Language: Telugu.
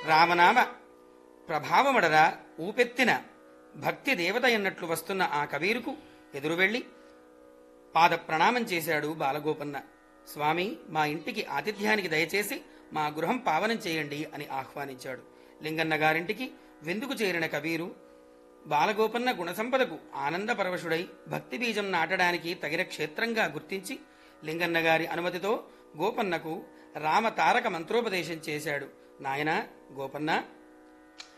రామనామ ప్రభావమడరా ఊపెత్తిన భక్తి దేవత ఎన్నట్లు వస్తున్న ఆ కబీరుకు ఎదురు వెళ్లి పాద ప్రణామం చేశాడు బాలగోపన్న స్వామి మా ఇంటికి ఆతిథ్యానికి దయచేసి మా గృహం పావనం చేయండి అని ఆహ్వానించాడు లింగన్న గారింటికి వెందుకు చేరిన కబీరు బాలగోపన్న గుణసంపదకు ఆనంద పరవశుడై భక్తి బీజం నాటడానికి తగిన క్షేత్రంగా గుర్తించి లింగన్న గారి అనుమతితో గోపన్నకు రామ తారక మంత్రోపదేశం చేశాడు నాయనా గోపన్న